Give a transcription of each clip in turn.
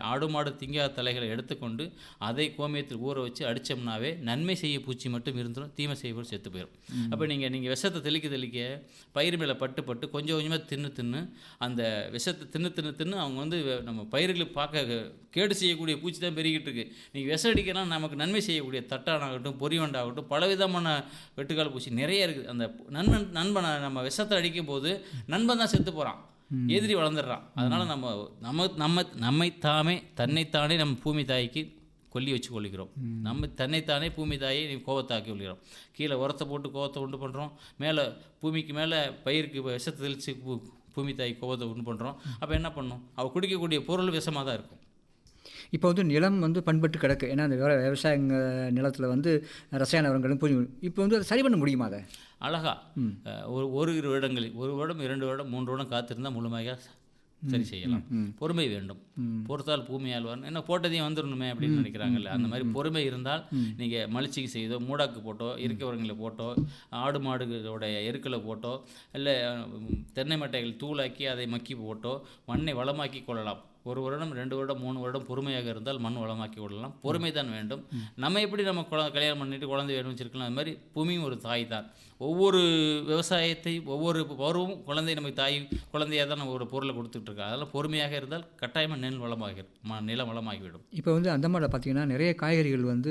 ஆடு மாடு திங்காத தலைகளை எடுத்துக்கொண்டு அதை கோமியத்தில் ஊற வச்சு அடித்தோம்னாவே நன்மை செய்ய பூச்சி மட்டும் இருந்துடும் தீமை செய்ய பூச்சி செத்து போயிடும் அப்போ நீங்கள் நீங்கள் விஷத்தை தெளிக்க தெளிக்க பயிர் மேலே பட்டு பட்டு கொஞ்சம் கொஞ்சமாக தின்னு தின்னு அந்த விஷத்தை தின்னு தின்னு தின்னு அவங்க வந்து நம்ம பயிர்களை பார்க்க கேடு செய்யக்கூடிய பூச்சி தான் பெருகிட்டு இருக்கு நீங்கள் விஷம் அடிக்கலாம் நமக்கு நன்மை செய்யக்கூடிய தட்டானாகட்டும் பொறிவண்டாகட்டும் பலவிதமான வெட்டுக்கால் பூச்சி நிறைய இருக்குது அந்த நண்பன் நண்பனை நம்ம விஷத்தை அடிக்கும் போது நண்பன் தான் செத்து போகிறான் எதிரி வளர்ந்துடுறான் அதனால நம்ம நம்ம நம்ம நம்மை தாமே தன்னைத்தானே நம்ம பூமி தாய்க்கு கொல்லி வச்சு கொள்ளிக்கிறோம் நம்ம தன்னைத்தானே பூமி தாயை நீ கோவத்தாக்கி கொள்கிறோம் கீழே உரத்தை போட்டு கோவத்தை உண்டு பண்ணுறோம் மேலே பூமிக்கு மேலே பயிருக்கு விஷத்தை தெளித்து பூ பூமி தாய் கோவத்தை உண்டு பண்ணுறோம் அப்போ என்ன பண்ணும் அவள் குடிக்கக்கூடிய பொருள் விஷமாக தான் இருக்கும் இப்போ வந்து நிலம் வந்து பண்பட்டு கிடக்கு ஏன்னா அந்த விவ- விவசாய நிலத்தில் வந்து ரசாயன உரங்களும் பூஞ்சி இப்போ வந்து அதை சரி பண்ண முடியுமா அதை அழகா அஹ், ஒரு ஒரு இரு வருடங்களில் ஒரு வருடம் இரண்டு வருடம் மூன்று வருடம் காத்திருந்தால் முழுமையாக சரி செய்யலாம் பொறுமை வேண்டும் பொறுத்தால் பூமி ஆழ்வார் என்ன போட்டதையும் வந்துடணுமே அப்படின்னு நினைக்கிறாங்கல்ல அந்த மாதிரி பொறுமை இருந்தால் நீங்கள் மலிச்சிக்கு செய்தோ மூடாக்கு போட்டோ இயற்கை உரங்களை போட்டோ ஆடு மாடுகளோட எருக்களை போட்டோ இல்லை தென்னை மட்டைகள் தூளாக்கி அதை மக்கி போட்டோ மண்ணை வளமாக்கி கொள்ளலாம் ஒரு வருடம் ரெண்டு வருடம் மூணு வருடம் பொறுமையாக இருந்தால் மண் வளமாக்கி கொள்ளலாம் பொறுமை தான் வேண்டும் நம்ம எப்படி நம்ம குழ கல்யாணம் பண்ணிட்டு குழந்தை வேணும் வச்சிருக்கலாம் அது மாதிரி பூமியும் ஒரு தாய் தான் ஒவ்வொரு விவசாயத்தை ஒவ்வொரு பருவமும் குழந்தை நமக்கு தாய் குழந்தையாக தான் நம்ம ஒரு பொருளை கொடுத்துட்டு இருக்கோம் அதெல்லாம் பொறுமையாக இருந்தால் கட்டாயமாக நெல் வளமாக ம நிலம் வளமாகிவிடும் இப்போ வந்து அந்தமானில் பார்த்தீங்கன்னா நிறைய காய்கறிகள் வந்து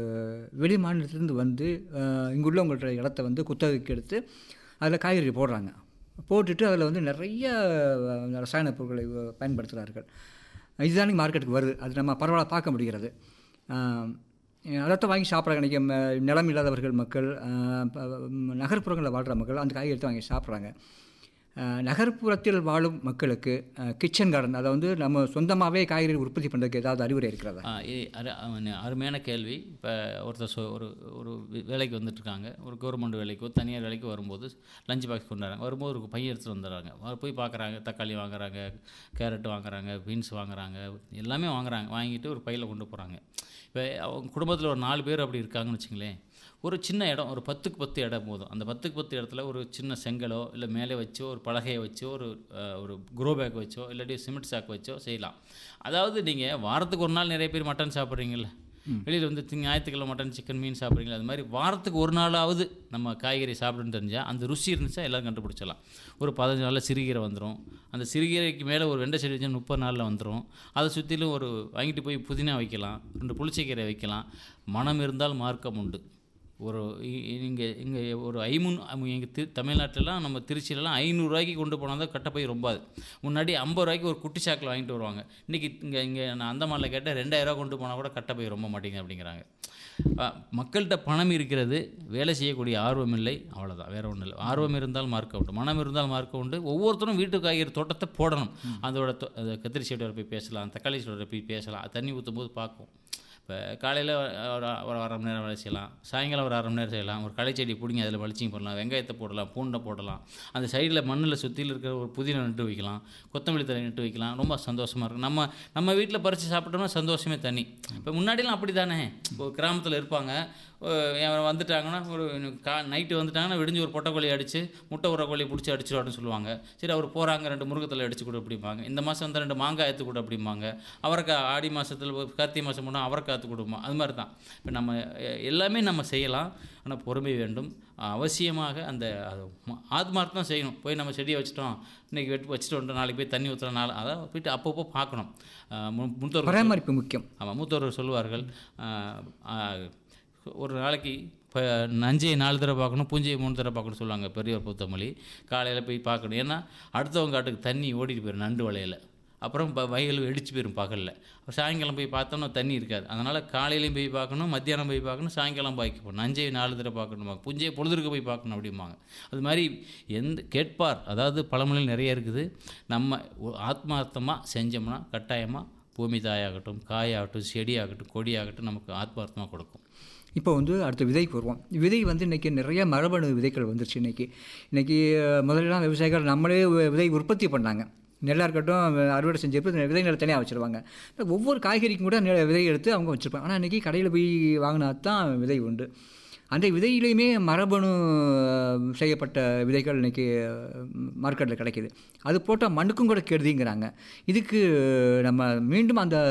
வெளி மாநிலத்திலேருந்து வந்து அஹ், இங்குள்ள உங்கள்கிட்ட இடத்த வந்து குத்தகைக்கு எடுத்து அதில் காய்கறி போடுறாங்க போட்டுட்டு அதில் வந்து நிறைய அஹ், ரசாயன பொருட்களை அஹ், பயன்படுத்துகிறார்கள் இதுதான் மார்க்கெட்டுக்கு வருது அது நம்ம பரவாயில்ல பார்க்க முடிகிறது அஹ், அதைத்தான் வாங்கி சாப்பிட்றாங்க இன்றைக்கி ம- நிலம் இல்லாதவர்கள் மக்கள் அஹ், ப- ம், நகர்ப்புறங்களில் வாழ்கிற மக்கள் அந்த காய்கறி தான் வாங்கி சாப்பிட்றாங்க அஹ், நகர்ப்புறத்தில் வாழும் மக்களுக்கு கிச்சன் கார்டன் அதை வந்து நம்ம சொந்தமாகவே காய்கறி உற்பத்தி பண்ணுறதுக்கு ஏதாவது அறிவுரை இருக்கிறதா ஆ, இ- அரு- அவன் அருமையான கேள்வி இப்போ ஒருத்தர் சொ ஒரு ஒரு வே- வேலைக்கு வந்துட்டுருக்காங்க ஒரு கவர்மெண்ட் வேலைக்கோ தனியார் வேலைக்கோ வரும்போது லஞ்ச் பாக்ஸ் கொண்டாடுறாங்க வரும்போது ஒரு பையன் எடுத்துகிட்டு வந்துடுறாங்க வ- போய் பார்க்குறாங்க தக்காளி வாங்குறாங்க கேரட் வாங்குறாங்க பீன்ஸ் வாங்குறாங்க எல்லாமே வாங்குறாங்க வாங்கிட்டு ஒரு பையில் கொண்டு போகிறாங்க இப்போ அவங்க குடும்பத்தில் ஒரு நாலு பேர் அப்படி இருக்காங்கன்னு வச்சுங்களேன் ஒரு சின்ன இடம் ஒரு பத்துக்கு பத்து இடம் போதும் அந்த பத்துக்கு பத்து இடத்துல ஒரு சின்ன செங்கலோ இல்லை மேலே வச்சோ ஒரு பலகையை வச்சோ ஒரு அஹ், ஒரு குரோ பேக் வச்சோ இல்லாட்டி சிமெண்ட் சாக் வச்சோ செய்யலாம் அதாவது நீங்கள் வாரத்துக்கு ஒரு நாள் நிறைய பேர் மட்டன் சாப்பிட்றீங்கல்ல வெளியில் வந்து திங்க ஞாயிற்றுக்கிழமை மட்டன் சிக்கன் மீன் சாப்பிட்றீங்களா அது மாதிரி வாரத்துக்கு ஒரு நாளாவது நம்ம காய்கறி சாப்பிடுன்னு தெரிஞ்சால் அந்த ருசி இருந்துச்சா எல்லாம் கண்டுபிடிச்சிடலாம் ஒரு பதினஞ்சு நாளில் சிறுகீரை வந்துடும் அந்த சிறுகீரைக்கு மேலே ஒரு வெண்டை செடி வச்சா முப்பது நாளில் வந்துடும் அதை சுற்றிலும் ஒரு வாங்கிட்டு போய் புதினா வைக்கலாம் ரெண்டு புளிச்சக்கீரை வைக்கலாம் மனம் இருந்தால் மார்க்கம் உண்டு ஒரு இங்கே இங்கே ஒரு ஐமுன் எங்கள் தி தமிழ்நாட்டிலலாம் நம்ம திருச்சியிலலாம் ஐநூறுரூவாய்க்கு கொண்டு போனால் தான் கட்டப்பை ரொம்பாது முன்னாடி ஐம்பது ரூபாய்க்கு ஒரு குட்டி சாக்கில் வாங்கிட்டு வருவாங்க இன்றைக்கி இங்கே இங்கே நான் அந்தமானில் கேட்டால் ரெண்டாயிரரூவா கொண்டு போனால் கூட கட்டப்பை ரொம்ப மாட்டேங்குது அப்படிங்கிறாங்க அஹ், மக்கள்கிட்ட பணம் இருக்கிறது வேலை செய்யக்கூடிய ஆர்வம் இல்லை அவ்வளோதான் வேற ஒன்றும் இல்லை ஆர்வம் இருந்தால் மார்க்க உண்டு மனம் இருந்தால் மார்க்க உண்டு ஒவ்வொருத்தரும் வீட்டு காய்கறி தோட்டத்தை போடணும் அதோட தொ- அது கத்திரி செடியோட போய் பேசலாம் தக்காளி செடியோட போய் பேசலாம் தண்ணி ஊற்றும் போது பார்க்கும் இப்போ காலையில் ஒரு ஒரு அரை மணி நேரம் வேலை செய்யலாம் சாயங்காலம் ஒரு அரை மணி நேரம் செய்யலாம் ஒரு களை செடி பிடிங்கி அதில் வலிச்சிங் போடலாம் வெங்காயத்தை போடலாம் பூண்டை போடலாம் அந்த சைடில் மண்ணில் சுற்றியில் இருக்கிற ஒரு புதினா நட்டு வைக்கலாம் கொத்தமல்லி தழை நட்டு வைக்கலாம் ரொம்ப சந்தோஷமாக இருக்கும் நம்ம நம்ம வீட்டில் பறித்து சாப்பிட்டோம்னா சந்தோஷமே தனி இப்போ முன்னாடிலாம் அப்படி தானே இப்போ கிராமத்தில் இருப்பாங்க அஹ் அவன் வந்துட்டாங்கன்னா ஒரு கா நைட்டு வந்துட்டாங்கன்னா விடிஞ்சு ஒரு பொட்டைக்கோழி அடித்து முட்டை உரக்கோழி பிடிச்சி அடிச்சிடுவான்னு சொல்லுவாங்க சரி அவர் போகிறாங்க ரெண்டு முருகத்தில் அடிச்சு கொடு அப்படிம்பாங்க இந்த மாதம் வந்து ரெண்டு மாங்காய் எடுத்து கொடு அப்படிம்பாங்க அவரைக்காய் ஆடி மாதத்தில் கார்த்திகை மாதம் போனால் அவரைக்காய் எடுத்து கொடுமா அது மாதிரி தான் இப்போ நம்ம எ- எல்லாமே நம்ம செய்யலாம் ஆனால் பொறுமை வேண்டும் அவசியமாக அந்த அது ம- ஆத்மார்த்தம் செய்யணும் போய் நம்ம செடியை வச்சுட்டோம் இன்றைக்கி வெட்டு வச்சுட்டு வந்துட்டோம் நாளைக்கு போய் தண்ணி ஊற்றுறோம் நாள் அதான் போயிட்டு அப்பப்போ பார்க்கணும் அஹ் மு- முன்னோர்கள் பராமரிப்பு முக்கியம் ஆமாம் மூத்தவர்கள் சொல்லுவார்கள் ஆஹ், ஆஹ், ஒரு நாளைக்கு இப்போ நஞ்சையை நாலு தடவை பார்க்கணும் பூஞ்சையை மூணு தடவை பார்க்கணும் சொல்லுவாங்க பெரியவர் புத்தமொழி காலையில் போய் பார்க்கணும் ஏன்னா அடுத்தவங்க காட்டுக்கு தண்ணி ஓடிட்டு போயிடும் நண்டு வலையில் அப்புறம் ப வயல் வெடிச்சு போயிடும் பகலில் சாயங்காலம் போய் பார்த்தோம்னா தண்ணி இருக்காது அதனால் காலையிலையும் போய் பார்க்கணும் மத்தியானம் போய் பார்க்கணும் சாயங்காலம் பாய்க்க போகணும் நஞ்சையை நாலு தடவை பார்க்கணும் புஞ்சையை பொழுதுக்கு போய் பார்க்கணும் அப்படிம்பாங்க அது மாதிரி எந்த கேட்பார் அதாவது பழமொழிகள் நிறைய இருக்குது நம்ம ஒ- ஆத்மார்த்தமாக செஞ்சோம்னா கட்டாயமாக பூமி தாயாகட்டும் காயாகட்டும் செடியாகட்டும் கொடியாகட்டும் நமக்கு ஆத்மார்த்தமாக கொடுக்கும் இப்போ வந்து அடுத்த விதைக்கு வருவோம் விதை வந்து இன்றைக்கி நிறைய மரபணு விதைகள் வந்துருச்சு இன்றைக்கி இன்றைக்கி முதல்லலாம் விவசாயிகள் நம்மளே வி- விதை உற்பத்தி பண்ணாங்க நெல்லாக இருக்கட்டும் அறுவடை செஞ்சப்போ விதை நிலம் தனியாக வச்சுருவாங்க இப்ப ஒவ்வொரு காய்கறிக்கும் கூட நெ- விதை எடுத்து அவங்க வச்சுருப்பாங்க ஆனால் இன்றைக்கி கடையில் போய் வாங்கினா தான் விதை உண்டு அந்த விதையிலையுமே மரபணு அஹ், செய்யப்பட்ட விதைகள் இன்றைக்கி மார்க்கெட்டில் கிடைக்கிது அது போட்டால் மண்ணுக்கும் கூட கெடுதிங்கிறாங்க இதுக்கு நம்ம மீண்டும் அந்த